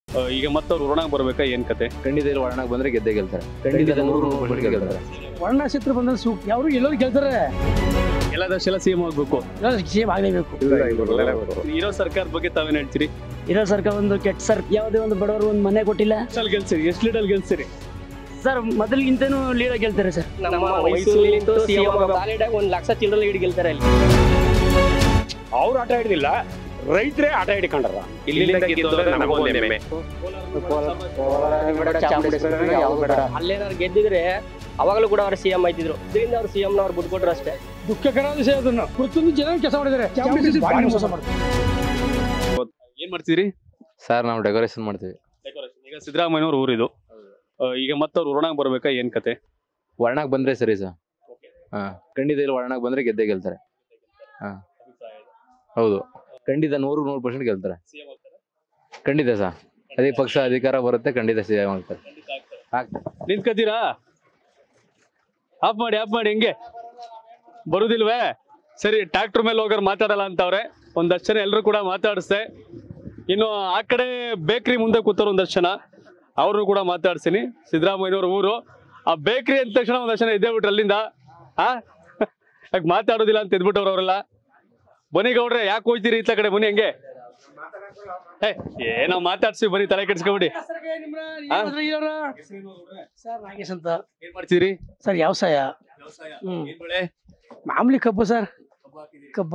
ಆ, ಈಗ ಮತ್ತವ್ರು ಋಣ ಬರ್ಬೇಕಾ ಏನ್ ಕತೆ ಖಂಡಿತ ಇಲ್ಲಿ ಒಳನಾಗ ಬಂದ್ರೆ ಗೆದ್ದೇ ಗೆಲ್ತಾರೆ ಖಂಡಿತ ನೂರು ನೂರು ಪರ್ಸೆಂಟ್ ಗೆಲ್ತಾರೆ ವರ್ಣ ಚಿತ್ರ ಬಂದ್ರೆ ಸೂಕ್ ಯಾರು ಎಲ್ಲರೂ ಗೆಲ್ತಾರೆ ಎಲ್ಲದಷ್ಟೆಲ್ಲ ಸಿಎಂ ಆಗ್ಬೇಕು ಸೇಮ್ ಆಗಲೇಬೇಕು ಇರೋ ಸರ್ಕಾರದ ಬಗ್ಗೆ ತಾವೇನ್ ಹೇಳ್ತೀರಿ ಇರೋ ಸರ್ಕಾರ ಒಂದು ಕೆಟ್ಟ ಸರ್ ಯಾವುದೇ ಒಂದು ಬಡವರು ಒಂದು ಮನೆ ಕೊಟ್ಟಿಲ್ಲ ಎಷ್ಟಲ್ಲಿ ಗೆಲ್ಸಿರಿ ಎಷ್ಟು ಲೀಡಲ್ ಗೆಲ್ಸಿರಿ ಸರ್ ಮೊದಲಿಗಿಂತನೂ ಲೀಡ ಗೆಲ್ತಾರೆ ಸರ್ ನಮ್ಮ ಮೈಸೂರಿನಿಂದ ಸಿಎಂ ವ್ಯಾಲಿಡ್ ಒಂದ್ ಲಕ್ಷ ಚಿಲ್ಲರೆ ಲೀಡ್ ಗೆಲ್ತಾರೆ ಅಲ್ಲಿ ಅವ್ರು ಆಟ ಹಿಡಿದಿಲ್ಲ ರೈತರೇ ಆಟ ಹಿಡ್ಕೊಂಡ್ರ ಇಲ್ಲಿಂದ ಗೆದ್ದೋದ್ರೆ ನಮಗೊಂದು ಹೆಮ್ಮೆ ಅಲ್ಲೇನಾದ್ರು ಗೆದ್ದಿದ್ರೆ ಅವಾಗಲೂ ಕೂಡ ಅವ್ರ ಸಿಎಂ ಆಯ್ತಿದ್ರು ಇದರಿಂದ ಅವ್ರು ಸಿಎಂ ಅವ್ರು ಬಿಟ್ಕೊಟ್ರು ಅಷ್ಟೇ ದುಃಖಕರ ವಿಷಯ ಅದನ್ನ ಪ್ರತಿಯೊಂದು ಜನ ಕೆಲಸ ಮಾಡಿದ್ದಾರೆ ಚಾಮುಂಡಿ ಭಾರಿ ಮೋಸ ಮಾಡ್ತಾರೆ ಏನ್ ಮಾಡ್ತೀರಿ ಸರ್ ನಾವು ಡೆಕೋರೇಷನ್ ಮಾಡ್ತೀವಿ ಈಗ ಸಿದ್ದರಾಮಯ್ಯನವ್ರ ಊರಿದು ಆ, ಈಗ ಮತ್ತವ್ರು ಋಣ ಬರ್ಬೇಕಾ ಏನ್ ಕತೆ ವರ್ಣಾಗ್ ಬಂದ್ರೆ ಸರಿ ಸರ್ ಹಾ ಖಂಡಿತ ಇಲ್ಲಿ ವರ್ಣಾಗ್ ಬಂದ್ರೆ ಗೆದ್ದೇ ಗೆಲ್ತಾರೆ ಹಾ ಹೌದು ಖಂಡಿತ ನೂರು ನೂರು ಪರ್ಸೆಂಟ್ ಗೆಲ್ತಾರೆ ಖಂಡಿತ ಸರ್ ಅದೇ ಪಕ್ಷ ಅಧಿಕಾರ ಬರುತ್ತೆ ಖಂಡಿತ ಸಿಎಂ ಆಗ್ತಾರೆ ಆಗ್ತಾರೆ ನಿಂತ್ಕತೀರಾ ಆಫ್ ಮಾಡಿ ಆಫ್ ಮಾಡಿ ಹೆಂಗೆ ಬರುದಿಲ್ವೇ ಸರಿ ಟ್ರ್ಯಾಕ್ಟರ್ ಮೇಲೆ ಹೋಗೋರು ಮಾತಾಡಲ್ಲ ಅಂತವ್ರೆ ಒಂದಷ್ಟು ಜನ ಎಲ್ಲರೂ ಕೂಡ ಮಾತಾಡಿಸ್ದೆ ಇನ್ನು ಆ ಕಡೆ ಬೇಕ್ರಿ ಮುಂದೆ ಕೂತವ್ರು ಒಂದಷ್ಟು ಜನ ಅವ್ರನ್ನು ಕೂಡ ಮಾತಾಡ್ತೀನಿ ಸಿದ್ದರಾಮಯ್ಯನವ್ರ ಊರು ಆ ಬೇಕ್ರಿ ಅಂದ ತಕ್ಷಣ ಒಂದಷ್ಟು ಜನ ಇದ್ದೇ ಬಿಟ್ರು ಅಲ್ಲಿಂದ ಆ ಯಾಕೆ ಮಾತಾಡೋದಿಲ್ಲ ಅಂತ ಎದ್ಬಿಟ್ಟವ್ರು ಅವರೆಲ್ಲ ಬನ್ನಿ ಗೌಡ್ರೆ ಯಾಕೆ ಹೋಗ್ತೀರಿ ಇತ್ತ ಕಡೆ ಬನ್ನಿ ಹಂಗೆ ಏ ಏನೋ ಮಾತಾಡ್ಸಿ ಬನ್ನಿ ತಲೆ ಕೆಡ್ಸ್ಕೊಬಿಡಿ ಸರ್ ನಾಗೇಶ್ ಅಂತ ಏನ್ ಮಾಡ್ತೀರಿ ಸರ್ ವ್ಯವಸಾಯ ಹ್ಮ್. ಏನ್ ಬೆಳೆ ಮಾಮೂಲಿ ಕಬ್ಬು ಸರ್ ಕಬ್ಬ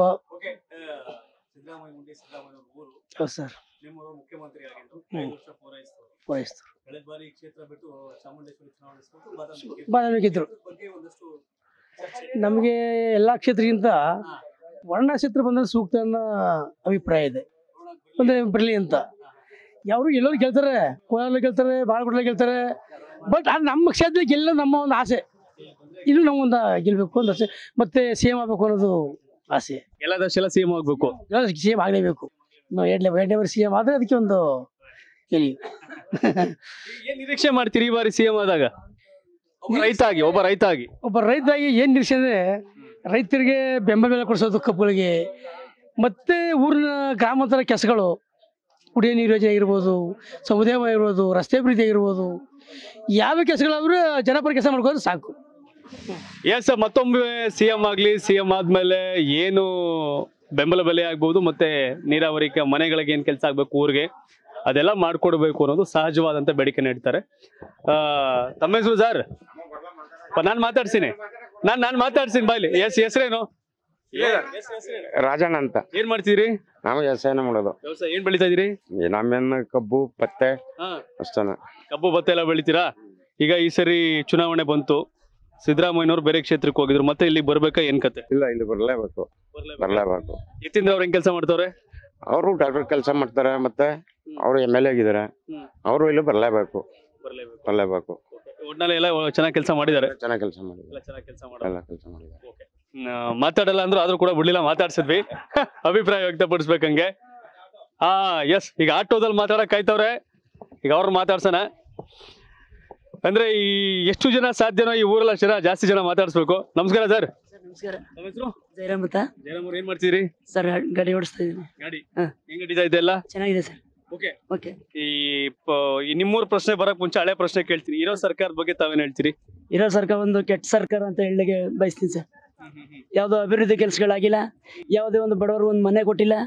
ಹೌದು ಸರ್ ಮುಖ್ಯಮಂತ್ರಿ ಆಗಿದ್ರು ಹ್ಮ್. ಐದು ವರ್ಷ ಪೂರೈಸಿದ್ರು ವಹಿಸ್ತಾರೆ ಕಳೆದ ಬಾರಿ ಈ ಕ್ಷೇತ್ರ ಬಿಟ್ಟು ಚಾಮುಂಡೇಶ್ವರಿ ಚುನಾವಣೆ ಸೋತು ಬಾದಾಮಿ ಬಾದಾಮಿಗಿದ್ರು ಬಗ್ಗೆ ಒಂದಷ್ಟು ಚರ್ಚೆ ನಮಗೆ ಎಲ್ಲಾ ಕ್ಷೇತ್ರಕ್ಕಿಂತ ವರ್ಣ ಕ್ಷೇತ್ರ ಬಂದ್ರೆ ಸೂಕ್ತ ಅನ್ನೋ ಅಭಿಪ್ರಾಯ ಇದೆ ಅಂದ್ರೆ ಬರಲಿ ಅಂತ ಯಾರು ಎಲ್ಲರೂ ಗೆಲ್ತಾರೆ ಕೋಲಾರ ಗೆಲ್ತಾರೆ ಬಾಳಗುಡ್ಲ ಗೆಲ್ತಾರೆ ಬಟ್ ಅದು ನಮ್ಮ ಕ್ಷೇತ್ರದಲ್ಲಿ ಗೆಲ್ಲ ನಮ್ಮ ಒಂದು ಆಸೆ ಇದು ನಮ್ಮೊಂದು ಗೆಲ್ಬೇಕು ಅಂತ ಆಸೆ ಮತ್ತೆ ಸೇಮ್ ಆಗ್ಬೇಕು ಅನ್ನೋದು ಆಸೆ ಎಲ್ಲದಷ್ಟೆಲ್ಲ ಸಿಎಂ ಆಗ್ಬೇಕು ಸಿ ಎಂ ಆಗಲೇಬೇಕು ನಾವು ಎರಡನೇ ಎರಡನೇ ಬಾರಿ ಸಿ ಎಂ ಆದರೆ ಅದಕ್ಕೆ ಒಂದು ಗೆಲ್ಲಿ ಏನ್ ನಿರೀಕ್ಷೆ ಮಾಡ್ತೀರಿ ಈ ಬಾರಿ ಸಿಎಂ ಆದಾಗ ಒಬ್ಬ ರೈತ ಆಗಿ ಒಬ್ಬ ರೈತ ಆಗಿ ಒಬ್ಬ ರೈತಾಗಿ ಏನು ನಿರೀಕ್ಷೆ ಅಂದರೆ ರೈತರಿಗೆ ಬೆಂಬಲ ಬೆಲೆ ಕೊಡಿಸೋದು ಕಬ್ಬುಗಳಿಗೆ ಮತ್ತು ಊರಿನ ಗ್ರಾಮಾಂತರ ಕೆಲಸಗಳು ಕುಡಿಯೋ ನೀರು ಯೋಜನೆ ಆಗಿರ್ಬೋದು ಸಮುದಾಯ ಆಗಿರ್ಬೋದು ರಸ್ತೆ ಅಭಿವೃದ್ಧಿ ಆಗಿರ್ಬೋದು ಯಾವ ಕೆಲಸಗಳಾದರೂ ಜನಪರ ಕೆಲಸ ಮಾಡ್ಕೋದ್ರೆ ಸಾಕು ಎಸ್ ಮತ್ತೊಮ್ಮೆ ಸಿಎಂ ಆಗ್ಲಿ ಸಿಎಂ ಆದ್ಮೇಲೆ ಏನು ಬೆಂಬಲ ಬೆಲೆ ಆಗ್ಬೋದು ಮತ್ತೆ ನೀರಾವರಿ ಕ- ಮನೆಗಳಿಗೆ ಏನ್ ಕೆಲಸ ಆಗ್ಬೇಕು ಊರಿಗೆ ಅದೆಲ್ಲ ಮಾಡ್ಕೊಡ್ಬೇಕು ಅನ್ನೋದು ಸಹಜವಾದಂತ ಬೇಡಿಕೆ ನೀಡ್ತಾರೆ ಆ, ತಮ್ಮ ಹೆಸರು ಸರ್ ನಾನ್ ಮಾತಾಡ್ತೀನಿ ನಾನ್ ನಾನ್ ಮಾತಾಡ್ತೀನಿ ಬಾಯ್ಲಿ ಎಸ್ ಹೆಸರೇನು ರಾಜಣ್ಣ ಅಂತ ಏನ್ ಮಾಡ್ತಿದ್ರಿ ನಾವು ವ್ಯವಸಾಯನ ಮಾಡೋದು ವ್ಯವಸಾಯ ಏನ್ ಬೆಳಿತಾ ಇದೀರಿ ನಮ್ಮೇನು ಕಬ್ಬು ಪತ್ತೆ ಹಾ ಅಷ್ಟನ ಕಬ್ಬು ಭತ್ತ ಎಲ್ಲ ಬೆಳಿತೀರಾ ಈಗ ಈ ಸರಿ ಚುನಾವಣೆ ಬಂತು ಸಿದ್ದರಾಮಯ್ಯನವ್ರು ಬೇರೆ ಕ್ಷೇತ್ರಕ್ಕೆ ಹೋಗಿದ್ರು ಮತ್ತೆ ಇಲ್ಲಿ ಬರ್ಬೇಕಾ ಏನ್ ಕತೆ ಇಲ್ಲ ಇಲ್ಲಿ ಬರ್ಲೇಬೇಕು ಬರ್ಲೇಬೇಕು ಎತ್ತಿಂದ ಅವ್ರ ಹೆಂಗ್ ಕೆಲಸ ಮಾಡ್ತಾವ್ರೆ ಅವರು ಡಾಕ್ಟರ್ ಕೆಲಸ ಮಾಡ್ತಾರೆ ಮತ್ತೆ ಅವರು ಎಮ್ ಎಲ್ ಎ ಆಗಿದ್ದಾರೆ ಹ್ಮ್. ಅವರು ಇಲ್ಲಿ ಬರ್ಲೇಬೇಕು ಬರ್ಲೇಬೇಕು ಬರ್ಲೇಬೇಕು ಒಟ್ನಲ್ಲಿ ಎಲ್ಲ ಚೆನ್ನಾಗಿ ಕೆಲಸ ಮಾಡಿದ್ದಾರೆ ಚೆನ್ನಾಗಿ ಕೆಲಸ ಮಾಡಿದ್ದಾರೆ ಎಲ್ಲ ಚೆನ್ನಾಗಿ ಕೆಲಸ ಮಾಡಿದ್ದಾರೆ ಎಲ್ಲ ಕೆಲಸ ಮಾಡಿದ್ದಾರೆ ಮಾತಾಡಲ್ಲ ಅಂದ್ರು ಆದ್ರೂ ಕೂಡ ಬಿಡ್ಲಿಲ್ಲ ಮಾತಾಡ್ಸಿದ್ವಿ ಅಭಿಪ್ರಾಯ ವ್ಯಕ್ತಪಡಿಸ್ಬೇಕಂಗೆ ಹಾ ಎಸ್ ಈಗ ಆಟೋದಲ್ಲಿ ಮಾತಾಡಕ್ ಆಯ್ತವ್ರೆ ಈಗ ಅವ್ರು ಮಾತಾಡ್ಸೋಣ ಅಂದ್ರೆ ಈ ಎಷ್ಟು ಜನ ಸಾಧ್ಯನೋ ಈ ಊರಲ್ಲ ಜನ ಜಾಸ್ತಿ ಜನ ಮಾತಾಡ್ಸ್ಬೇಕು ನಮಸ್ಕಾರ ಸರ್ ನಮಸ್ಕಾರ ನಮ್ಮ ಹೆಸರು ಜಯರಾಮ್ ಅಂತ ಜಯರಾಮ್ ಅವ್ರು ಏನ್ ಮಾಡ್ತೀರಿ ಸರ್ ಗಾಡಿ ಓಡಿಸ್ತಾ ಇದ್ದೀನಿ ಗಾಡಿ ಹಾ. ಹೆಂಗ್ ನಡೀತಾ ಇದೆ ಎಲ್ಲ ಚೆನ್ನಾಗಿದೆ ಸರ್ ಓಕೆ ಓಕೆ ಈ ಪ- ಈ ನಿಮ್ಮೂರ್ ಪ್ರಶ್ನೆ ಬರಕ್ ಮುಂಚೆ ಹಳೆ ಪ್ರಶ್ನೆ ಕೇಳ್ತೀನಿ ಇರೋ ಸರ್ಕಾರದ ಬಗ್ಗೆ ತಾವೇನ್ ಹೇಳ್ತೀರಿ ಇರೋ ಸರ್ಕಾರ ಒಂದು ಕೆಟ್ಟ ಸರ್ಕಾರ ಅಂತ ಹೇಳಲಿಕ್ಕೆ ಬಯಸ್ತೀನಿ ಸರ್ ಯಾವುದೋ ಅಭಿವೃದ್ಧಿ ಕೆಲಸಗಳಾಗಿಲ್ಲ ಯಾವುದೇ ಒಂದು ಬಡವರು ಒಂದು ಮನೆ ಕೊಟ್ಟಿಲ್ಲ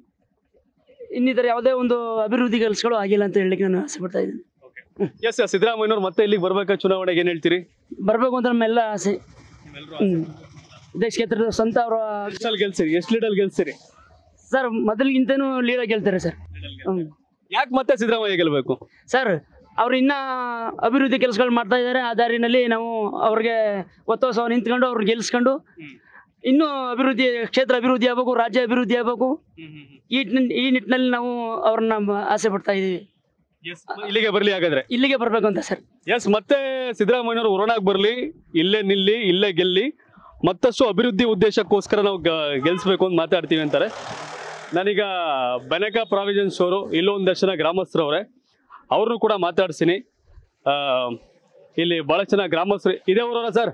ಇನ್ನಿತರ ಯಾವುದೇ ಒಂದು ಅಭಿವೃದ್ಧಿ ಕೆಲಸಗಳು ಆಗಿಲ್ಲ ಅಂತ ಹೇಳಲಿಕ್ಕೆ ನಾನು ಆಸೆ ಪಡ್ತಾ ಇದ್ದೀನಿ ಎಸ್ ಸಿದ್ದರಾಮಯ್ಯನವ್ರು ಮತ್ತೆ ಇಲ್ಲಿಗೆ ಬರ್ಬೇಕಾ ಚುನಾವಣೆಗೆ ಏನ್ ಹೇಳ್ತೀರಿ ಬರಬೇಕು ಅಂತ ನಮ್ಮೆಲ್ಲ ಆಸೆ ಹ್ಮ್. ಇದೇ ಕ್ಷೇತ್ರದ ಸ್ವಂತ ಅವರ ಎಷ್ಟಲ್ಲಿ ಗೆಲ್ಸಿರಿ ಎಷ್ಟು ಲೀಡಲ್ ಗೆಲ್ಸಿರಿ ಸರ್ ಮೊದಲಿಗಿಂತನೂ ಲೀಡ ಗೆಲ್ತಾರೆ ಸರ್ ಹ್ಮ್. ಯಾಕೆ ಮತ್ತೆ ಸಿದ್ದರಾಮಯ್ಯ ಗೆಲ್ಬೇಕು ಸರ್ ಅವ್ರು ಇನ್ನ ಅಭಿವೃದ್ಧಿ ಕೆಲಸಗಳು ಮಾಡ್ತಾ ಇದ್ದಾರೆ ಆ ದಾರಿನಲ್ಲಿ ನಾವು ಅವ್ರಿಗೆ ಒತ್ತೋತ್ಸವ ನಿಂತ್ಕೊಂಡು ಅವ್ರನ್ನ ಗೆಲ್ಸ್ಕೊಂಡು ಇನ್ನೂ ಅಭಿವೃದ್ಧಿ ಕ್ಷೇತ್ರ ಅಭಿವೃದ್ಧಿ ಆಗ್ಬೇಕು ರಾಜ್ಯ ಅಭಿವೃದ್ಧಿ ಆಗ್ಬೇಕು ಈ ನಿಟ್ಟಿನ- ಈ ನಿಟ್ಟಿನಲ್ಲಿ ನಾವು ಅವ್ರನ್ನ ಮ- ಆಸೆ ಪಡ್ತಾ ಇದ್ದೀವಿ ಇಲ್ಲಿಗೆ ಬರ್ಲಿ ಹಾಗಾದ್ರೆ ಇಲ್ಲಿಗೆ ಬರಬೇಕು ಅಂತ ಸರ್ ಎಸ್ ಮತ್ತೆ ಸಿದ್ದರಾಮಯ್ಯನವರು ಉರಣಾಗ್ ಬರ್ಲಿ ಇಲ್ಲೇ ನಿಲ್ಲಿ ಇಲ್ಲೇ ಗೆಲ್ಲಿ ಮತ್ತಷ್ಟು ಅಭಿವೃದ್ಧಿ ಉದ್ದೇಶಕ್ಕೋಸ್ಕರ ನಾವು ಗ- ಗೆಲ್ಸ್ಬೇಕು ಅಂತ ಮಾತಾಡ್ತೀವಿ ಅಂತಾರೆ ನಾನೀಗ ಬೆನಕ ಪ್ರಾವಿಷನ್ ಸ್ಟೋರು ಇಲ್ಲೊಂದಷ್ಟು ಜನ ಗ್ರಾಮಸ್ಥರವ್ರೆ ಅವ್ರನ್ನೂ ಕೂಡ ಮಾತಾಡ್ತೀನಿ ಆ, ಇಲ್ಲಿ ಬಹಳ ಜನ ಗ್ರಾಮಸ್ಥರು ಇದೇ ಊರವರ ಸರ್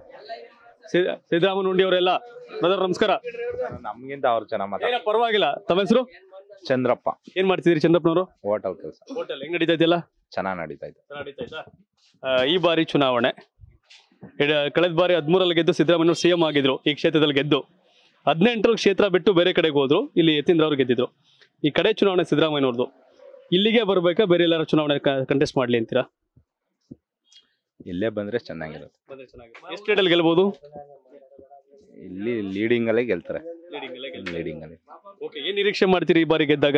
ಸಿದ್ದರಾಮಯ್ಯ ಉಂಡಿ ಅವರೆಲ್ಲ ಬ್ರದರ್ ನಮಸ್ಕಾರ ನಮ್ಗಿಂತ ಅವ್ರು ಚೆನ್ನಾಗಿ ಮಾತಾಡ ಏನ ಪರವಾಗಿಲ್ಲ ತಮ್ಮ ಹೆಸರು ಚಂದ್ರಪ್ಪ ಏನ್ ಮಾಡ್ತಿದ್ರಿ ಚಂದ್ರಪ್ಪನವರು ಹೋಟೆಲ್ ಕೆಲಸ ಹೋಟೆಲ್ ಹೆಂಗ್ ನಡೀತಾ ಇದೆಯಲ್ಲ ಚೆನ್ನಾಗಿ ನಡೀತಾ ಇದೆ ಆ, ಈ ಬಾರಿ ಚುನಾವಣೆ ಇಡ- ಕಳೆದ ಬಾರಿ ಹದಿಮೂರಲ್ಲಿ ಗೆದ್ದು ಸಿದ್ದರಾಮಯ್ಯ ಸಿಎಂ ಆಗಿದ್ರು ಈ ಕ್ಷೇತ್ರದಲ್ಲಿ ಗೆದ್ದು ಹದಿನೆಂಟರ ಕ್ಷೇತ್ರ ಬಿಟ್ಟು ಬೇರೆ ಕಡೆಗೆ ಹೋದ್ರು ಇಲ್ಲಿ ಯತೀಂದ್ರ ಅವರು ಗೆದ್ದಿದ್ರು ಈ ಕಡೆ ಚುನಾವಣೆ ಸಿದ್ದರಾಮಯ್ಯನವ್ರದ್ದು ಇಲ್ಲಿಗೆ ಬರ್ಬೇಕಾ ಬೇರೆ ಎಲ್ಲಾರ ಚುನಾವಣೆ ಕಂಟೆಸ್ಟ್ ಮಾಡ್ಲಿ ಅಂತೀರಾ ಇಲ್ಲೇ ಬಂದ್ರೆ ಚೆನ್ನಾಗಿರುತ್ತೆ ಎಷ್ಟು ಲೀಡಲ್ಲಿ ಗೆಲ್ಬಹುದು ಇಲ್ಲಿ ಲೀಡಿಂಗ್ ಅಲ್ಲೇ ಗೆಲ್ತಾರೆ ಲೀಡಿಂಗ್ ಅಲ್ಲಿ ಓಕೆ ಏನ್ ನಿರೀಕ್ಷೆ ಮಾಡ್ತೀರಿ ಈ ಬಾರಿ ಗೆದ್ದಾಗ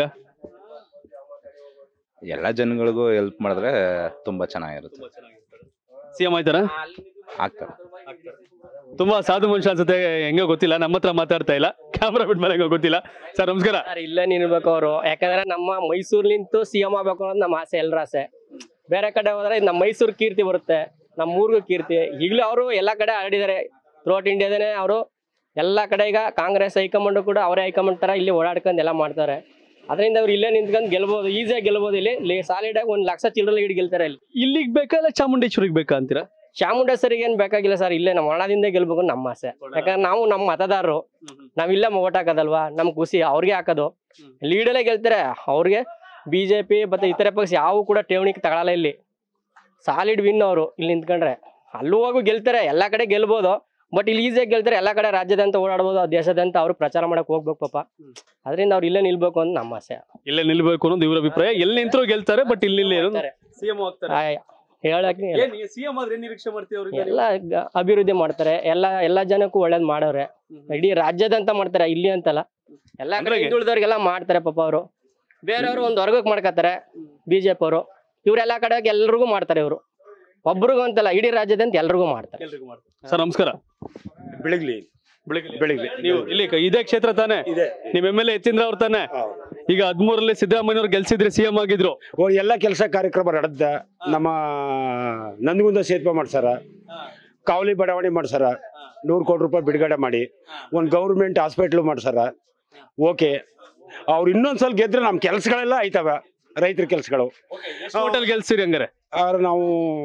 ಎಲ್ಲ ಜನಗಳಿಗೂ ಹೆಲ್ಪ್ ಮಾಡಿದ್ರೆ ತುಂಬಾ ಚೆನ್ನಾಗಿರುತ್ತೆ ಸಿಎಂ ಆಯ್ತಾರ ಆಗ್ತಾರೆ ತುಂಬಾ ಸಾಧು ಮನುಷ್ಯ ಅನ್ಸುತ್ತೆ ಹೆಂಗೋ ಗೊತ್ತಿಲ್ಲ ನಮ್ಮ ಹತ್ರ ಮಾತಾಡ್ತಾ ಇಲ್ಲ ಕ್ಯಾಮ್ರಾ ಬಿಟ್ಟ ಮೇಲೆ ಹೆಂಗೋ ಗೊತ್ತಿಲ್ಲ ಸರ್ ನಮಸ್ಕಾರ ಸರ್ ಇಲ್ಲೇ ನಿಲ್ಬೇಕು ಅವರು ಯಾಕಂದ್ರೆ ನಮ್ಮ ಮೈಸೂರ್ಲಿಂತ ಸಿ ಎಂ ಆಗ್ಬೇಕು ಅನ್ನೋದು ನಮ್ಮ ಆಸೆ ಎಲ್ಲರ ಆಸೆ ಬೇರೆ ಕಡೆ ಹೋದ್ರೆ ನಮ್ಮ ಮೈಸೂರು ಕೀರ್ತಿ ಬರುತ್ತೆ ನಮ್ಮ ಊರಿಗೂ ಕೀರ್ತಿ ಈಗಲೂ ಅವರು ಎಲ್ಲ ಕಡೆ ಆಡಿದ್ದಾರೆ ಥ್ರೂಔಟ್ ಇಂಡಿಯಾದನೇ ಅವರು ಎಲ್ಲ ಕಡೆ ಈಗ ಕಾಂಗ್ರೆಸ್ ಹೈಕಮಾಂಡ್ ಕೂಡ ಅವರೇ ಹೈಕಮಾಂಡ್ ತರ ಇಲ್ಲಿ ಓಡಾಡ್ಕೊಂಡು ಎಲ್ಲ ಮಾಡ್ತಾರೆ ಅದರಿಂದ ಅವ್ರು ಇಲ್ಲೇ ನಿಂತ್ಕೊಂಡು ಗೆಲ್ಬೋದು ಈಸಿಯಾಗಿ ಗೆಲ್ಬೋದು ಇಲ್ಲಿ ಸಾಲಿಡ್ ಆಗಿ ಒಂದು ಲಕ್ಷ ಚಿಲ್ಲರೆ ಲೀಡ್ ಗೆಲ್ತಾರೆ ಇಲ್ಲಿ ಇಲ್ಲಿಗೆ ಬೇಕಾ ಇಲ್ಲ ಚಾಮುಂಡೇಶ್ವರಿಗೆ ಬೇಕಾ ಅಂತೀರಾ ಚಾಮುಂಡೇಶ್ವರಿಗೆ ಏನ್ ಬೇಕಾಗಿಲ್ಲ ಸರ್ ಇಲ್ಲೇ ನಮ್ಮ ಒಳದಿಂದ ಗೆಲ್ಬೇಕು ಅಂತ ನಮ್ಮ ಆಸೆ ಯಾಕಂದ್ರೆ ನಾವು ನಮ್ಮ ಮತದಾರರು ನಾವ್ ಇಲ್ಲೇ ಓಟ್ ಹಾಕೋದಲ್ವಾ ನಮ್ ಖುಷಿ ಅವ್ರಿಗೆ ಹಾಕೋದು ಲೀಡಲ್ಲೇ ಗೆಲ್ತಾರೆ ಅವ್ರಿಗೆ ಬಿಜೆಪಿ ಮತ್ತೆ ಇತರೆ ಪಕ್ಷ ಯಾವ ಕೂಡ ಠೇವಣಿಗೆ ತಗೊಳಲ್ಲ ಇಲ್ಲಿ ಸಾಲಿಡ್ ವಿನ್ ಅವರು ಇಲ್ಲಿ ನಿಂತ್ಕೊಂಡ್ರೆ ಅಲ್ಲೂ ಹೋಗು ಗೆಲ್ತಾರೆ ಎಲ್ಲಾ ಕಡೆ ಗೆಲ್ಬೋದು ಬಟ್ ಇಲ್ಲಿ ಈಸಿಯಾಗಿ ಗೆಲ್ತಾರೆ ಎಲ್ಲಾ ಕಡೆ ರಾಜ್ಯದಂತ ಓಡಾಡ್ಬೋದು ದೇಶದಂತ ಅವ್ರು ಪ್ರಚಾರ ಮಾಡಕ್ ಹೋಗ್ಬೇಕು ಪಾಪ ಅದರಿಂದ ಅವ್ರು ಇಲ್ಲೇ ನಿಲ್ಬೇಕು ಅಂತ ನಮ್ಮ ಆಸೆ ಇಲ್ಲೇ ನಿಲ್ಬೇಕು ಅನ್ನೋದು ಇವ್ರ ಅಭಿಪ್ರಾಯ ಎಲ್ಲಿ ನಿಂತರೂ ಗೆಲ್ತಾರೆ ಬಟ್ ಇಲ್ಲಿ ಗೆಲ್ತಾರೆ. ಸಿಎಂ ಆಗ್ತಾರೆ ಆಯ್- ಹೇಳಕ್ಕೆ ಇಲ್ಲ. ಸಿಎಂ ಆದ್ರೆ ಏನ್ ನಿರೀಕ್ಷೆ ಮಾಡ್ತೀವಿ ಅವ್ರಿಗೆ ಎಲ್ಲ ಗ- ಅಭಿವೃದ್ಧಿ ಮಾಡ್ತಾರೆ ಎಲ್ಲ ಎಲ್ಲಾ ಜನಕ್ಕೂ ಒಳ್ಳೇದ್ ಮಾಡವ್ರೆ ಇಡೀ ರಾಜ್ಯದಂತ ಮಾಡ್ತಾರೆ ಇಲ್ಲಿ ಅಂತಲ್ಲ ಎಲ್ಲ ಕಡೆ ಅಂದ್ರೆ- ಹಿಂದುಳಿದವ್ರಿಗೆಲ್ಲ ಮಾಡ್ತಾರೆ ಪಾಪ ಅವರು ಬೇರೆಯವರು ಒಂದ್ ವರ್ಗಕ್ಕೆ ಮಾಡ್ಕೊತಾರೆ ಬಿಜೆಪಿ ಅವರು ಇವ್ರೆಲ್ಲ ಕಡೆ ಎಲ್ರಿಗೂ ಮಾಡ್ತಾರೆ ಇವರು ಒಬ್ರಿಗೂ ಅಂತಲ್ಲ ಇಡೀ ರಾಜ್ಯದಂತ ಎಲ್ರಿಗೂ ಮಾಡ್ತಾರೆ ಸರ್ ನಮಸ್ಕಾರ ಬೆಳಗ್ಲಿ ಬೆಳಗ್ಲಿ ನೀವು ಇಲ್ಲಿ ಕ- ಇದೇ ಕ್ಷೇತ್ರ ತಾನೆ ಇದೆ ನಿಮ್ ಎಮ್ ಎಲ್ ಎ ಯತೀಂದ್ರ ಅವ್ರ ತಾನೆ ಈಗ ಹದ್ಮೂರಲ್ಲಿ ಸಿದ್ದರಾಮಯ್ಯವ್ರು ಗೆಲ್ಸಿದ್ರಿ ಸಿಎಂ ಆಗಿದ್ರು ಓ ಎಲ್ಲ ಕೆಲಸ ಕಾರ್ಯಕ್ರಮ ನಡೆದ ನಮ್ಮ ನಂದಗುಂದ ಸೇತುವೆ ಮಾಡ್ಸಾರ ಕಾವಲಿ ಬಡಾವಣೆ ಮಾಡ್ಸಾರ ನೂರು ಕೋಟಿ ರೂಪಾಯಿ ಬಿಡುಗಡೆ ಮಾಡಿ ಒಂದು ಗೌರ್ಮೆಂಟ್ ಹಾಸ್ಪಿಟ್ಲು ಮಾಡ್ಸಾರ ಓಕೆ ಅವ್ರು ಇನ್ನೊಂದ್ಸಲ ಗೆದ್ರೆ ನಮ್ಮ ಕೆಲಸಗಳೆಲ್ಲ ಆಯ್ತವ ರೈತರ ಕೆಲಸಗಳು ಹೋಟೆಲ್ ಗೆಲ್ಸಿರಿ ಹಂಗಾರೆ ಆದ್ರೆ ನಾವು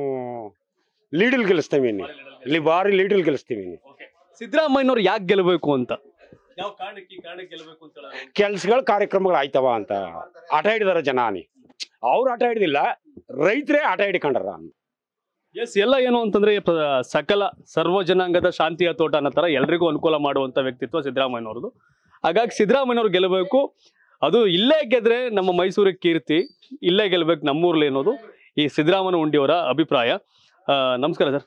ಲೀಡಲ್ ಗೆಲ್ಲಿಸ್ತೀವಿ ಇನ್ನು ಇಲ್ಲಿ ಭಾರಿ ಲೀಡಲ್ ಗೆಲ್ಲಿಸ್ತೀವಿ ಇನ್ನು ಸಿದ್ದರಾಮಯ್ಯನವ್ರು ಯಾಕೆ ಗೆಲ್ಬೇಕು ಅಂತ ಯಾವ ಕಾರಣಕ್ಕೆ ಕಾರಣಕ್ಕೆ ಗೆಲ್ಬೇಕು ಅಂತ ಕೆಲ್ಸಗಳು ಕಾರ್ಯಕ್ರಮಗಳು ಆಯ್ತವ ಅಂತ ಆಟ ಹಿಡಿದಾರ ಜನ ನೀ ಅವ್ರು ಆಟ ಹಿಡಿದಿಲ್ಲ ರೈತರೇ ಆಟ ಹಿಡ್ಕೊಂಡಾರ ಎಸ್ ಎಲ್ಲ ಏನು ಅಂತಂದ್ರೆ ಪ್ರ- ಸಕಲ ಸರ್ವ ಜನಾಂಗದ ಶಾಂತಿಯ ತೋಟ ಅನ್ನೋ ತರ ಎಲ್ರಿಗೂ ಅನುಕೂಲ ಮಾಡುವಂತ ವ್ಯಕ್ತಿತ್ವ ಸಿದ್ದರಾಮಯ್ಯನವ್ರದ್ದು ಹಾಗಾಗಿ ಸಿದ್ದರಾಮಯ್ಯನವ್ರು ಗೆಲ್ಲಬೇಕು ಅದು ಇಲ್ಲೇ ಗೆದ್ರೆ ನಮ್ಮ ಮೈಸೂರಿಗೆ ಕೀರ್ತಿ ಇಲ್ಲೇ ಗೆಲ್ಬೇಕು ನಮ್ಮೂರ್ಲಿ ಅನ್ನೋದು ಈ ಸಿದ್ದರಾಮಯ್ಯ ಉಂಡಿಯವರ ಅಭಿಪ್ರಾಯ ಆ, ನಮಸ್ಕಾರ ಸರ್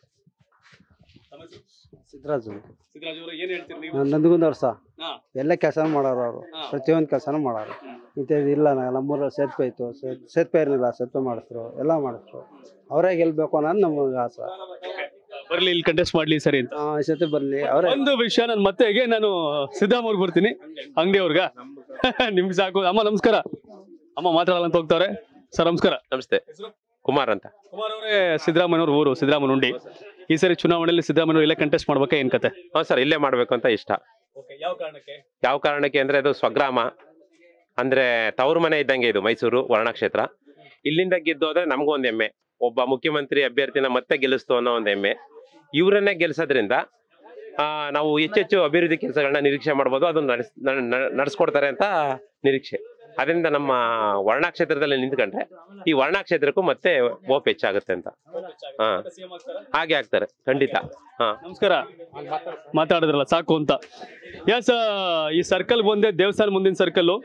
ಸಿದ್ದರಾಜು ಸಿದ್ದರಾಜ್ ಅವರು ಏನ್ ಹೇಳ್ತೀರಿ ನೀವು ನಂದಗುಂದ ಅವ್ರು ಸಹ ಹಾ. ಎಲ್ಲ ಕೆಲಸ ಮಾಡೋರು ಅವರು ಹಾ. ಪ್ರತಿಯೊಂದು ಕೆಲಸನೂ ಮಾಡೋರು ಇಂಥದ್ದು ಇಲ್ಲ ನಾ- ನಮ್ಮೂರ ಸೇತುವೆ ಇತ್ತು ಸೇ- ಸೇತುವೆ ಇರಲಿಲ್ಲ ಸೇತುವೆ ಮಾಡಿಸ್ರು ಎಲ್ಲ ಮಾಡಿಸ್ರು ಅವರೇ ಗೆಲ್ಬೇಕು ಅನ್ನೋದು ನಮಗೆ ಆಸೆ ಬರ್ಲಿ ಇಲ್ಲಿ ಕಂಟೆಸ್ಟ್ ಮಾಡ್ಲಿ ಸರಿ ಅಂತ ಆ, ಈ ಸತಿ ಬರಲಿ ಅವರೇ ಒಂದು ವಿಷಯ ನಾನು ಮತ್ತೆ ಹೇಗೆ ನಾನು ಸಿದ್ದರಾಮಯ್ಯ ಬರ್ತೀನಿ ಅಂಗಡಿ ಅವ್ರಿಗ ನಿಮ್ಗೆ ಸಾಕು ಅಮ್ಮ ನಮಸ್ಕಾರ ಅಮ್ಮ ಮಾತಾಡಲ್ಲ ಅಂತ ಹೋಗ್ತಾರೆ ಸರ್ ನಮಸ್ಕಾರ ನಮಸ್ತೆ ಕುಮಾರ್ ಅಂತ ಕುಮಾರ್ ಅವರೇ ಸಿದ್ದರಾಮಯ್ಯವ್ರ ಊರು ಸಿದ್ದರಾಮಯ್ಯ ಉಂಡಿ ಈ ಸರಿ ಚುನಾವಣೆಯಲ್ಲಿ ಸಿದ್ದರಾಮಯ್ಯ ಇಲ್ಲೇ ಕಂಟೆಸ್ಟ್ ಮಾಡ್ಬೇಕಾ ಏನ್ ಕತೆ ಹಾ ಸರ್ ಇಲ್ಲೇ ಮಾಡ್ಬೇಕು ಅಂತ ಇಷ್ಟ ಯಾವ ಕಾರಣಕ್ಕೆ ಯಾವ ಕಾರಣಕ್ಕೆ ಅಂದ್ರೆ ಅದು ಸ್ವಗ್ರಾಮ ಅಂದ್ರೆ ತವರು ಮನೆ ಇದ್ದಂಗೆ ಇದು ಮೈಸೂರು ವರ್ಣ ಕ್ಷೇತ್ರ ಇಲ್ಲಿಂದ ಗೆದ್ದು ಹೋದ್ರೆ ನಮಗೂ ಒಂದ್ ಹೆಮ್ಮೆ ಒಬ್ಬ ಮುಖ್ಯಮಂತ್ರಿ ಅಭ್ಯರ್ಥಿನ ಮತ್ತೆ ಗೆಲ್ಲಿಸ್ತು ಅನ್ನೋ ಒಂದ್ ಹೆಮ್ಮೆ ಇವರನ್ನೇ ಗೆಲ್ಸೋದ್ರಿಂದ ಆ, ನಾವು ಹೆಚ್ಚೆಚ್ಚು ಅಭಿವೃದ್ಧಿ ಕೆಲಸಗಳನ್ನ ನಿರೀಕ್ಷೆ ಮಾಡ್ಬೋದು ಅದನ್ನ ನಡೆಸ್ ನಡ್- ನಡ್- ನಡ್ಸ್ಕೊಡ್ತಾರೆ ಅಂತ ನಿರೀಕ್ಷೆ ಅದರಿಂದ ನಮ್ಮ ವರ್ಣ ಕ್ಷೇತ್ರದಲ್ಲಿ ನಿಂತ್ಕೊಂಡ್ರೆ ಈ ವರ್ಣ ಕ್ಷೇತ್ರಕ್ಕೂ ಮತ್ತೆ ಓಪ್ ಹೆಚ್ಚಾಗುತ್ತೆ ಅಂತ ಹಾ ಹಾಗೆ ಆಗ್ತಾರೆ ಖಂಡಿತ ಹಾ ನಮಸ್ಕಾರ ಮಾತಾಡಿದ್ರಲ್ಲ ಸಾಕು ಅಂತ ಎಸ್ ಈ ಸರ್ಕಲ್ ಬಂದೆ ದೇವಸ್ಥಾನ ಮುಂದಿನ ಸರ್ಕಲ್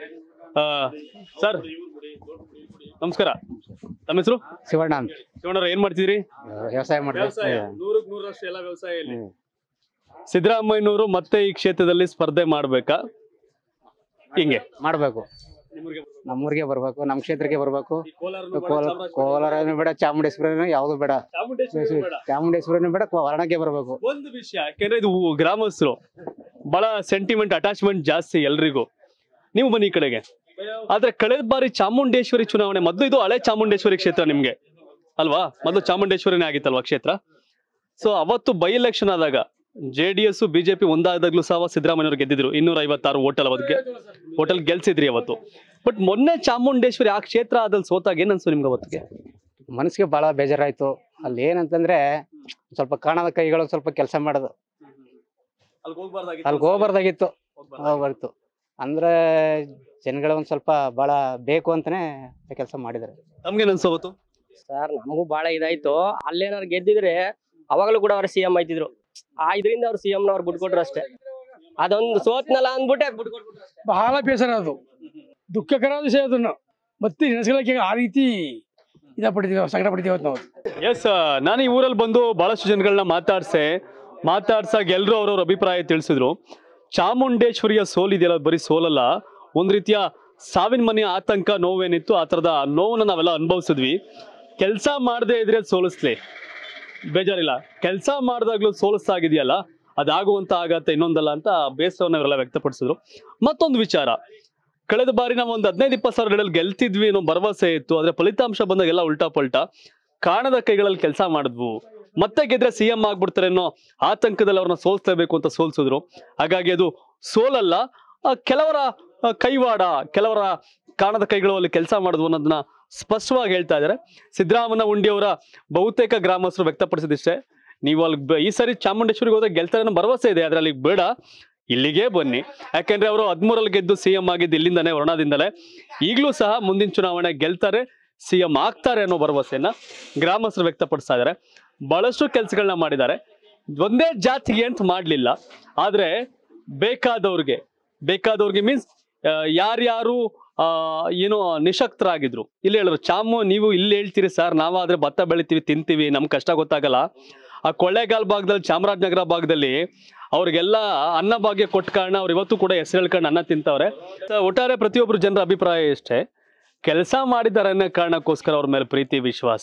ಸರ್ ನಮಸ್ಕಾರ ತಮ್ಮ ಹೆಸರು ಶಿವಣ್ಣ ಅಂತ ಶಿವಣ್ಣವ್ರ ಏನ್ ಮಾಡ್ತಿದ್ರಿ ವ್ಯವಸಾಯ ವ್ಯವಸಾಯ ನೂರಕ್ಕೆ ನೂರಷ್ಟು ಎಲ್ಲ ವ್ಯವಸಾಯ ಸಿದ್ದರಾಮಯ್ಯನವರು ಮತ್ತೆ ಈ ಕ್ಷೇತ್ರದಲ್ಲಿ ಸ್ಪರ್ಧೆ ಮಾಡ್ಬೇಕಾ ಹಿಂಗೆ ಮಾಡಬೇಕು ನಮ್ಮೂರಿಗೆ ಬರಬೇಕು ನಮ್ಮ ಕ್ಷೇತ್ರಕ್ಕೆ ಬರಬೇಕು ಕೋಲಾರನೂ ಬೇಡ ಚಾಮುಂಡೇಶ್ವರಿನೂ ಯಾವುದು ಬೇಡ ಚಾಮುಂಡೇಶ್ವರಿನೂ ಬೇಡ ವರ್ಣಕ್ಕೆ ಬರಬೇಕು ಒಂದು ವಿಷಯ ಯಾಕೆಂದ್ರೆ ಇದು ಗ್ರಾಮಸ್ಥರು ಬಹಳ ಸೆಂಟಿಮೆಂಟ್ ಅಟ್ಯಾಚ್ಮೆಂಟ್ ಜಾಸ್ತಿ ಎಲ್ರಿಗೂ ನೀವು ಬನ್ನಿ ಈ ಕಡೆಗೆ ಆದ್ರೆ ಕಳೆದ ಬಾರಿ ಚಾಮುಂಡೇಶ್ವರಿ ಚುನಾವಣೆ ಮೊದಲು ಇದು ಹಳೆ ಚಾಮುಂಡೇಶ್ವರಿ ಕ್ಷೇತ್ರ ನಿಮ್ಗೆ ಅಲ್ವಾ ಮೊದಲು ಚಾಮುಂಡೇಶ್ವರಿನೇ ಆಗಿತ್ತಲ್ವಾ ಕ್ಷೇತ್ರ ಸೊ ಅವತ್ತು ಬೈ ಎಲೆಕ್ಷನ್ ಆದಾಗ ಜೆ ಡಿ ಎಸ್ ಬಿಜೆಪಿ ಒಂದಾದಾಗ್ಲೂ ಸಹ ಸಿದ್ದರಾಮಯ್ಯವ್ರು ಗೆದ್ದಿದ್ರು ಇನ್ನೂರ ಐವತ್ತಾರು ಹೋಟೆಲ್ ಅವತ್ತಿಗೆ ಹೋಟೆಲ್ ಗೆಲ್ಸಿದ್ರಿ ಅವತ್ತು ಬಟ್ ಮೊನ್ನೆ ಚಾಮುಂಡೇಶ್ವರಿ ಆ ಕ್ಷೇತ್ರ ಆದಲ್ಲಿ ಸೋತಾಗ ಏನ್ ಅನ್ಸು ನಿಮ್ಗೆ ಅವತ್ತಿಗೆ ಮನಸ್ಸಿಗೆ ಬಹಳ ಬೇಜಾರಾಯ್ತು ಅಲ್ಲಿ ಏನಂತಂದ್ರೆ ಸ್ವಲ್ಪ ಕಾಣದ ಕೈಗಳು ಸ್ವಲ್ಪ ಕೆಲಸ ಮಾಡೋದು ಅಲ್ಲಿ ಹೋಗ್ಬಾರ್ದಾಗಿತ್ತು ಹೋಗ್ಬಾರ್ದು ಅಂದ್ರೆ ಜನಗಳ ಒಂದು ಸ್ವಲ್ಪ ಭಾಳ ಬೇಕು ಅಂತಲೇ ಕೆಲಸ ಮಾಡಿದ್ದಾರೆ ನಮ್ಗೇನ್ ಅನ್ಸೋವತ್ತು ಸರ್ ನಮಗೂ ಬಹಳ ಇದಾಯ್ತು ಅಲ್ಲೇನಾರು ಗೆದ್ದಿದ್ರೆ ಅವಾಗಲೂ ಕೂಡ ಅವ್ರು ಸಿ ಎಂ ಆಯ್ತಿದ್ರು ಆ ಇದರಿಂದ ಅವ್ರು ಸಿ ಅವ್ರು ಬಿಟ್ಕೊಟ್ರು ಅಷ್ಟೇ ಅದೊಂದು ಸೋತ್ನಲ್ಲ ಅಂದ್ಬಿಟ್ಟೆ ಬಿಟ್ಕೊಟ್ರು ಬಹಳ ಬೇಸರ ಅದು ದುಃಖಕರ ವಿಷಯ ಅದನ್ನು ಮತ್ತೆ ನೆನೆಸ್ಕೊಳ್ಳೋಕೆ ಆ ರೀತಿ ಇದ ಪಡಿತೀವಿ ಸಂಕಟ ಪಡಿತೀವಿ ಇವತ್ತು ನಾವು ಎಸ್ ನಾನು ಈ ಊರಲ್ಲಿ ಬಂದು ಬಹಳಷ್ಟು ಜನಗಳನ್ನ ಮಾತಾಡ್ಸೆ ಮಾತಾಡ್ಸಾಗ ಎಲ್ಲರೂ ಅವ್ರವ್ರ ಅಭಿಪ್ರಾಯ ತಿಳಿಸಿದ್ರು ಚಾಮುಂಡೇಶ್ವರಿಯ ಸೋಲಿದೆಯಲ್ಲ ಬರೀ ಸೋಲಲ್ಲ ಒಂದ್ ರೀತಿಯ ಸಾವಿನ ಮನೆಯ ಆತಂಕ ನೋವೇನಿತ್ತು ಆ ಥರದ ನೋವನ್ನ ನಾವೆಲ್ಲ ಅನುಭವಿಸಿದ್ವಿ ಕೆಲಸ ಮಾಡದೇ ಇದ್ರೆ ಸೋಲಿಸ್ಲಿ ಬೇಜಾರಿಲ್ಲ ಕೆಲಸ ಮಾಡಿದಾಗ್ಲೂ ಸೋಲಿಸ್ತಾಗಿದೆಯಲ್ಲ ಅದಾಗುವಂತ ಆಗತ್ತೆ ಇನ್ನೊಂದಲ್ಲ ಅಂತ ಬೇಸರವನ್ನ ಇವರೆಲ್ಲ ವ್ಯಕ್ತಪಡಿಸಿದ್ರು ಮತ್ತೊಂದು ವಿಚಾರ ಕಳೆದ ಬಾರಿ ನಾವು ಒಂದು ಹದಿನೈದು ಇಪ್ಪತ್ತು ಸಾವಿರಗಳಲ್ಲಿ ಗೆಲ್ತಿದ್ವಿ ಅನ್ನೋ ಭರವಸೆ ಇತ್ತು ಆದ್ರೆ ಫಲಿತಾಂಶ ಬಂದಾಗ ಎಲ್ಲ ಉಲ್ಟಾ ಪಲ್ಟಾ ಕಾಣದ ಕೈಗಳಲ್ಲಿ ಕೆಲಸ ಮಾಡಿದ್ವು ಮತ್ತೆ ಗೆದ್ರೆ ಸಿ ಎಂ ಆಗ್ಬಿಡ್ತಾರೆ ಅನ್ನೋ ಆತಂಕದಲ್ಲಿ ಅವ್ರನ್ನ ಸೋಲ್ಸ್ಲೇಬೇಕು ಅಂತ ಸೋಲ್ಸಿದ್ರು ಹಾಗಾಗಿ ಅದು ಸೋಲಲ್ಲ ಆ, ಕೆಲವರ ಆ, ಕೈವಾಡ ಕೆಲವರ ಕಾಣದ ಕೈಗಳು ಅಲ್ಲಿ ಕೆಲಸ ಮಾಡಿದ್ವು ಅನ್ನೋದನ್ನ ಸ್ಪಷ್ಟವಾಗಿ ಹೇಳ್ತಾ ಇದ್ದಾರೆ ಸಿದ್ದರಾಮನ ಉಂಡಿಯವರ ಬಹುತೇಕ ಗ್ರಾಮಸ್ಥರು ವ್ಯಕ್ತಪಡಿಸಿದಿಷ್ಟೇ ನೀವು ಅಲ್ಲಿ ಬ- ಈ ಸರಿ ಚಾಮುಂಡೇಶ್ವರಿಗೆ ಹೋದಾಗ ಗೆಲ್ತಾರೆ ಅನ್ನೋ ಭರವಸೆ ಇದೆ ಆದ್ರೆ ಅಲ್ಲಿಗೆ ಬೇಡ ಇಲ್ಲಿಗೆ ಬನ್ನಿ ಯಾಕೆಂದ್ರೆ ಅವರು ಹದಿಮೂರಲ್ಲಿ ಗೆದ್ದು ಸಿ ಎಂ ಆಗಿದ್ದು ಇಲ್ಲಿಂದಾನೆ ವರ್ಣದಿಂದಲೇ ಈಗಲೂ ಸಹ ಮುಂದಿನ ಚುನಾವಣೆ ಗೆಲ್ತಾರೆ ಸಿ ಎಂ ಆಗ್ತಾರೆ ಅನ್ನೋ ಭರವಸೆಯನ್ನ ಗ್ರಾಮಸ್ಥರು ವ್ಯಕ್ತಪಡಿಸ್ತಾ ಇದ್ದಾರೆ ಬಹಳಷ್ಟು ಕೆಲಸಗಳನ್ನ ಮಾಡಿದ್ದಾರೆ ಒಂದೇ ಜಾತಿಗೆ ಅಂತ ಮಾಡಲಿಲ್ಲ ಆದ್ರೆ ಬೇಕಾದವ್ರಿಗೆ ಬೇಕಾದವ್ರಿಗೆ ಮೀನ್ಸ್ ಯಾರ್ಯಾರು ಆ, ಏನೋ ನಿಶಕ್ತರಾಗಿದ್ರು ಇಲ್ಲಿ ಹೇಳಿದ್ರು ಚಾಮು ನೀವು ಇಲ್ಲಿ ಹೇಳ್ತೀರಿ ಸರ್ ನಾವಾದ್ರೆ ಭತ್ತ ಬೆಳಿತೀವಿ ತಿಂತೀವಿ ನಮ್ ಕಷ್ಟ ಗೊತ್ತಾಗಲ್ಲ ಆ ಕೊಳ್ಳೇಗಾಲ್ ಭಾಗದಲ್ಲಿ ಚಾಮರಾಜನಗರ ಭಾಗದಲ್ಲಿ ಅವ್ರಿಗೆಲ್ಲ ಅನ್ನ ಭಾಗ್ಯ ಕೊಟ್ಟ ಕಾರಣ ಅವ್ರು ಇವತ್ತು ಕೂಡ ಹೆಸರು ಹೇಳ್ಕೊಂಡು ಅನ್ನ ತಿಂತವ್ರೆ So, ಒಟ್ಟಾರೆ ಪ್ರತಿಯೊಬ್ಬರು ಜನರ ಅಭಿಪ್ರಾಯ ಇಷ್ಟೇ ಕೆಲಸ ಮಾಡಿದ್ದಾರೆ ಅನ್ನೋ ಕಾರಣಕ್ಕೋಸ್ಕರ ಅವ್ರ ಮೇಲೆ ಪ್ರೀತಿ ವಿಶ್ವಾಸ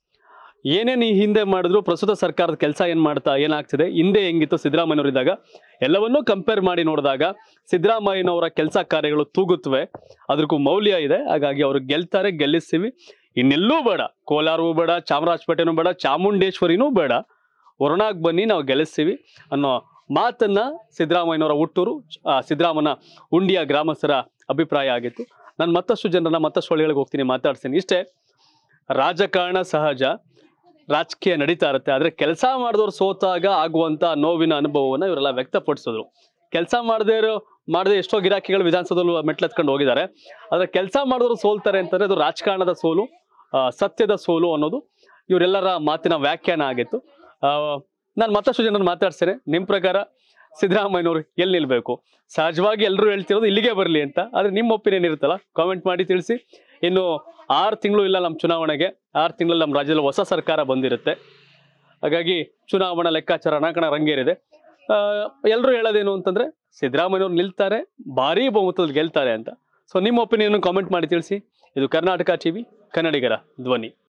ಏನೇನು ಈ ಹಿಂದೆ ಮಾಡಿದ್ರು ಪ್ರಸ್ತುತ ಸರ್ಕಾರದ ಕೆಲಸ ಏನ್ ಮಾಡ್ತಾ ಏನಾಗ್ತಿದೆ ಹಿಂದೆ ಹೆಂಗಿತ್ತು ಸಿದ್ದರಾಮಯ್ಯನವರು ಇದ್ದಾಗ ಎಲ್ಲವನ್ನೂ ಕಂಪೇರ್ ಮಾಡಿ ನೋಡಿದಾಗ ಸಿದ್ದರಾಮಯ್ಯನವರ ಕೆಲಸ ಕಾರ್ಯಗಳು ತೂಗುತ್ತವೆ ಅದಕ್ಕೂ ಮೌಲ್ಯ ಇದೆ ಹಾಗಾಗಿ ಅವರು ಗೆಲ್ತಾರೆ ಗೆಲ್ಲಿಸ್ತೀವಿ ಇನ್ನೆಲ್ಲೂ ಬೇಡ ಕೋಲಾರವೂ ಬೇಡ ಚಾಮರಾಜಪೇಟೆನೂ ಬೇಡ ಚಾಮುಂಡೇಶ್ವರಿನೂ ಬೇಡ ವರುಣಾಗ್ ಬನ್ನಿ ನಾವು ಗೆಲ್ಲಿಸ್ತೀವಿ ಅನ್ನೋ ಮಾತನ್ನ ಸಿದ್ದರಾಮಯ್ಯನವರ ಹುಟ್ಟೂರು ಆ, ಸಿದ್ದರಾಮನ ಉಂಡಿಯ ಗ್ರಾಮಸ್ಥರ ಅಭಿಪ್ರಾಯ ಆಗಿತ್ತು ನಾನು ಮತ್ತಷ್ಟು ಜನರನ್ನ ಮತ್ತಷ್ಟು ಹಳ್ಳಿಗಳಿಗೆ ಹೋಗ್ತೀನಿ ಮಾತಾಡ್ತೀನಿ ಇಷ್ಟೇ ರಾಜಕಾರಣ ಸಹಜ ರಾಜಕೀಯ ನಡೀತಾ ಇರುತ್ತೆ ಆದ್ರೆ ಕೆಲಸ ಮಾಡಿದವ್ರು ಸೋತಾಗ ಆಗುವಂತ ನೋವಿನ ಅನುಭವವನ್ನ ಇವರೆಲ್ಲ ವ್ಯಕ್ತಪಡಿಸಿದ್ರು ಕೆಲಸ ಮಾಡದೇ ಇರೋ ಮಾಡದೆ ಎಷ್ಟೋ ಗಿರಾಕಿಗಳು ವಿಧಾನಸೌಧದಲ್ಲಿ ಮೆಟ್ಲೆತ್ಕೊಂಡು ಹೋಗಿದ್ದಾರೆ ಆದ್ರೆ ಕೆಲಸ ಮಾಡಿದವರು ಸೋಲ್ತಾರೆ ಅಂತಂದ್ರೆ ಅದು ರಾಜಕಾರಣದ ಸೋಲು ಆ, ಸತ್ಯದ ಸೋಲು ಅನ್ನೋದು ಇವರೆಲ್ಲರ ಮಾತಿನ ವ್ಯಾಖ್ಯಾನ ಆಗಿತ್ತು ನಾನು ಮತ್ತಷ್ಟು ಜನರನ್ನು ಮಾತಾಡ್ತೇನೆ ನಿಮ್ಮ ಪ್ರಕಾರ ಸಿದ್ದರಾಮಯ್ಯನವರು ಎಲ್ಲಿ ನಿಲ್ಬೇಕು ಸಹಜವಾಗಿ ಎಲ್ಲರೂ ಹೇಳ್ತಿರೋದು ಇಲ್ಲಿಗೆ ಬರಲಿ ಅಂತ ಆದ್ರೆ ನಿಮ್ಮ ಒಪಿನಿಯನ್ ಇರುತ್ತಲ್ಲ ಕಾಮೆಂಟ್ ಮಾಡಿ ತಿಳಿಸಿ ಇನ್ನು ಆರು ತಿಂಗಳು ಇಲ್ಲ ನಮ್ಮ ಚುನಾವಣೆಗೆ ಆರು ತಿಂಗಳಲ್ಲಿ ನಮ್ಮ ರಾಜ್ಯದಲ್ಲಿ ಹೊಸ ಸರ್ಕಾರ ಬಂದಿರುತ್ತೆ ಹಾಗಾಗಿ ಚುನಾವಣಾ ಲೆಕ್ಕಾಚಾರ ರಣಕಣ ರಂಗೇರಿದೆ ಎಲ್ಲರೂ ಹೇಳೋದೇನು ಅಂತಂದ್ರೆ ಸಿದ್ದರಾಮಯ್ಯವ್ರು ನಿಲ್ತಾರೆ ಭಾರಿ ಬಹುಮತದಲ್ಲಿ ಗೆಲ್ತಾರೆ ಅಂತ ಸೊ ನಿಮ್ಮ ಒಪಿನಿಯನ್ ಕಾಮೆಂಟ್ ಮಾಡಿ ತಿಳಿಸಿ ಇದು ಕರ್ನಾಟಕ ಟಿವಿ ಕನ್ನಡಿಗರ ಧ್ವನಿ